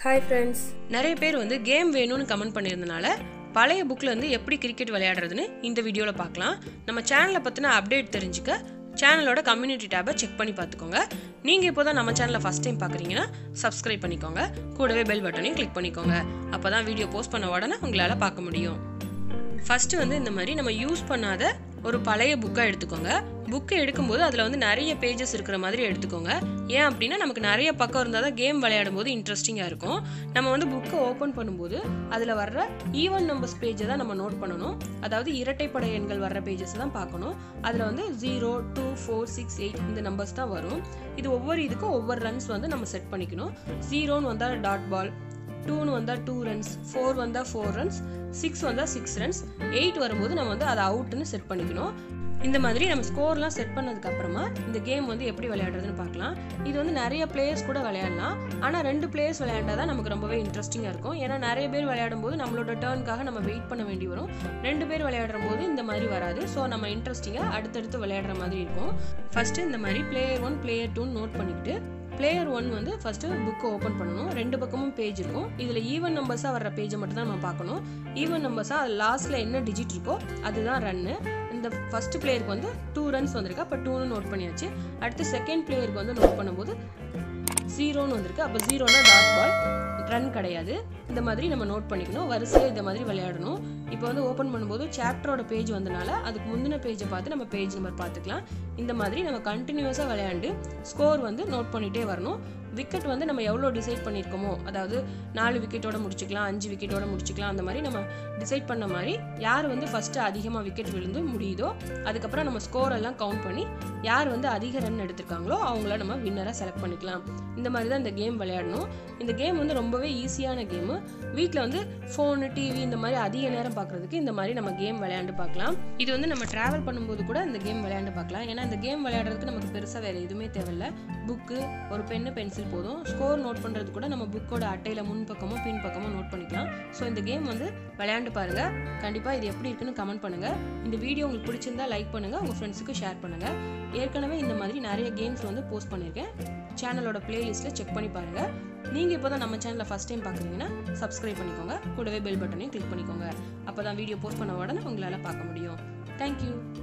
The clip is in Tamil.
ஹாய் ஃப்ரெண்ட்ஸ் நிறைய பேர் வந்து கேம் வேணும்னு கமெண்ட் பண்ணியிருந்தனால பழைய புக்கில் வந்து எப்படி கிரிக்கெட் விளையாடுறதுன்னு இந்த வீடியோவில் பார்க்கலாம் நம்ம சேனலை பற்றின அப்டேட் தெரிஞ்சுக்க சேனலோட கம்யூனிட்டி டேபை செக் பண்ணி பார்த்துக்கோங்க நீங்கள் இப்போ தான் நம்ம சேனலை ஃபஸ்ட் டைம் பார்க்குறீங்கன்னா சப்ஸ்கிரைப் பண்ணிக்கோங்க கூடவே பெல் பட்டனையும் கிளிக் பண்ணிக்கோங்க அப்போ தான் வீடியோ போஸ்ட் பண்ண உடனே உங்களால் பார்க்க முடியும் ஃபஸ்ட்டு வந்து இந்த மாதிரி நம்ம யூஸ் பண்ணாத ஒரு பழைய புக்கை எடுத்துக்கோங்க புக்கை எடுக்கும்போது அதில் வந்து நிறைய பேஜஸ் இருக்கிற மாதிரி எடுத்துக்கோங்க ஏன் அப்படின்னா நமக்கு நிறைய பக்கம் இருந்தால் தான் கேம் விளையாடும் போது இன்ட்ரெஸ்டிங்காக இருக்கும் நம்ம வந்து புக்கை ஓப்பன் பண்ணும்போது அதில் வர்ற ஈவன் நம்பர்ஸ் பேஜை தான் நம்ம நோட் பண்ணணும் அதாவது இரட்டைப்படை எண்கள் வர்ற பேஜஸ் தான் பார்க்கணும் அதில் வந்து zero two four six eight இந்த நம்பர்ஸ் தான் வரும் இது ஒவ்வொரு இதுக்கும் ஒவ்வொரு ரன்ஸ் வந்து நம்ம செட் பண்ணிக்கணும் ஜீரோன்னு வந்தால் டாட் பால் டூன்னு வந்தால் டூ ரன்ஸ் ஃபோர் வந்தால் ஃபோர் ரன்ஸ் சிக்ஸ் வந்தால் சிக்ஸ் ரன்ஸ் எயிட் வரும்போது நம்ம வந்து அதை அவுட்டுன்னு செட் பண்ணிக்கணும் இந்த மாதிரி நம்ம ஸ்கோர்லாம் செட் பண்ணதுக்கு அப்புறமா இந்த கேம் வந்து எப்படி விளையாடுறதுன்னு பார்க்கலாம் இது வந்து நிறைய பிளேயர்ஸ் கூட விளையாடலாம் ஆனால் ரெண்டு பிளேயர்ஸ் விளையாண்டா தான் நமக்கு ரொம்பவே இன்ட்ரெஸ்டிங்காக இருக்கும் ஏன்னா நிறைய பேர் விளையாடும் போது நம்மளோட டேர்னுக்காக நம்ம வெயிட் பண்ண வேண்டி வரும் ரெண்டு பேர் விளையாடுற போது இந்த மாதிரி வராது ஸோ நம்ம இன்ட்ரெஸ்டிங்காக அடுத்தடுத்து விளையாடுற மாதிரி இருக்கும் ஃபஸ்ட்டு இந்த மாதிரி பிளேயர் ஒன் பிளேயர் டூன்னு நோட் பண்ணிக்கிட்டு பிளேயர் ஒன் வந்து ஃபஸ்ட்டு புக்கை ஓப்பன் பண்ணணும் ரெண்டு பக்கமும் பேஜ் இருக்கும் இதில் ஈவன் நம்பர்ஸாக வர்ற பேஜை மட்டும் தான் நம்ம பார்க்கணும் ஈவன் நம்பர்ஸாக அது லாஸ்ட்டில் என்ன டிஜிட் இருக்கோ அதுதான் ரன்னு இந்த ஃபர்ஸ்ட் பிளேயருக்கு வந்து டூ ரன்ஸ் வந்திருக்கு அப்போ டூன்னு நோட் பண்ணியாச்சு அடுத்து செகண்ட் பிளேயருக்கு வந்து நோட் பண்ணும்போது ஜீரோன்னு வந்திருக்கு அப்போ ஜீரோனா டாட் பால் ரன் கிடையாது இந்த மாதிரி நம்ம நோட் பண்ணிக்கணும் வரிசையாக இந்த மாதிரி விளையாடணும் இப்போ வந்து ஓப்பன் பண்ணும்போது சாப்டரோட பேஜ் வந்தனால அதுக்கு முந்தின பேஜை பார்த்து நம்ம பேஜ் நம்பர் பார்த்துக்கலாம் இந்த மாதிரி நம்ம கண்டினியூஸாக விளையாண்டு ஸ்கோர் வந்து நோட் பண்ணிகிட்டே வரணும் விக்கெட் வந்து நம்ம எவ்வளோ டிசைட் பண்ணியிருக்கோமோ அதாவது நாலு விக்கெட்டோட முடிச்சுக்கலாம் அஞ்சு விக்கெட்டோட முடிச்சுக்கலாம் அந்த மாதிரி நம்ம டிசைட் பண்ண மாதிரி யார் வந்து ஃபஸ்ட்டு அதிகமாக விக்கெட் விழுந்து முடியுதோ அதுக்கப்புறம் நம்ம ஸ்கோர் எல்லாம் கவுண்ட் பண்ணி யார் வந்து அதிக ரன் எடுத்திருக்காங்களோ அவங்கள நம்ம வின்னராக செலக்ட் பண்ணிக்கலாம் இந்த மாதிரி தான் இந்த கேம் விளையாடணும் இந்த கேம் வந்து ரொம்பவே ஈஸியான கேமு வீட்டில் வந்து ஃபோனு டிவி இந்த மாதிரி அதிக நேரம் பார்க்குறதுக்கு இந்த மாதிரி நம்ம கேம் விளையாண்டு பார்க்கலாம் இது வந்து நம்ம ட்ராவல் பண்ணும்போது கூட இந்த கேம் விளையாண்டு பார்க்கலாம் ஏன்னா இந்த கேம் விளையாடுறதுக்கு நமக்கு பெருசாக வேறு எதுவுமே தேவையில்ல புக்கு ஒரு பென்னு பென்சில் போதும் ஸ்கோர் நோட் பண்ணுறது கூட நம்ம புக்கோட அட்டையில் முன் பக்கமோ பின் பக்கமோ நோட் பண்ணிக்கலாம் ஸோ இந்த கேம் வந்து விளையாண்டு பாருங்கள் கண்டிப்பாக இது எப்படி இருக்குன்னு கமெண்ட் பண்ணுங்கள் இந்த வீடியோ உங்களுக்கு பிடிச்சிருந்தா லைக் பண்ணுங்கள் உங்கள் ஃப்ரெண்ட்ஸுக்கு ஷேர் பண்ணுங்கள் ஏற்கனவே இந்த மாதிரி நிறைய கேம்ஸ் வந்து போஸ்ட் பண்ணியிருக்கேன் சேனலோட பிளேலிஸ்ட்டில் செக் பண்ணி பாருங்கள் நீங்கள் இப்போ தான் நம்ம சேனலை ஃபஸ்ட் டைம் பார்க்குறீங்கன்னா சப்ஸ்கிரைப் பண்ணிக்கோங்க கூடவே பெல் பட்டனையும் கிளிக் பண்ணிக்கோங்க அப்போ தான் வீடியோ போஸ்ட் பண்ண உடனே உங்களால் பார்க்க முடியும் தேங்க்யூ